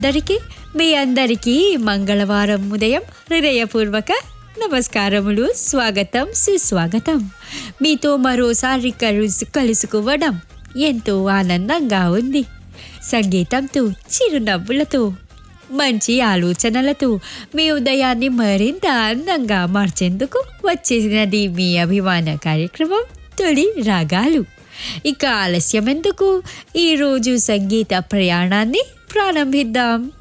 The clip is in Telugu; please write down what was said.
అందరికీ మీ అందరికీ మంగళవారం ఉదయం హృదయపూర్వక నమస్కారములు స్వాగతం సుస్వాగతం మీతో మరోసారి కలుసు కలుసుకోవడం ఎంతో ఆనందంగా ఉంది సంగీతంతో చిరునవ్వులతో మంచి ఆలోచనలతో మీ ఉదయాన్ని మరింత అందంగా మార్చేందుకు వచ్చేసినది మీ అభిమాన కార్యక్రమం తొలి రాగాలు ఇక ఆలస్యం ఎందుకు ఈరోజు సంగీత ప్రయాణాన్ని ప్రారంభిద్దాం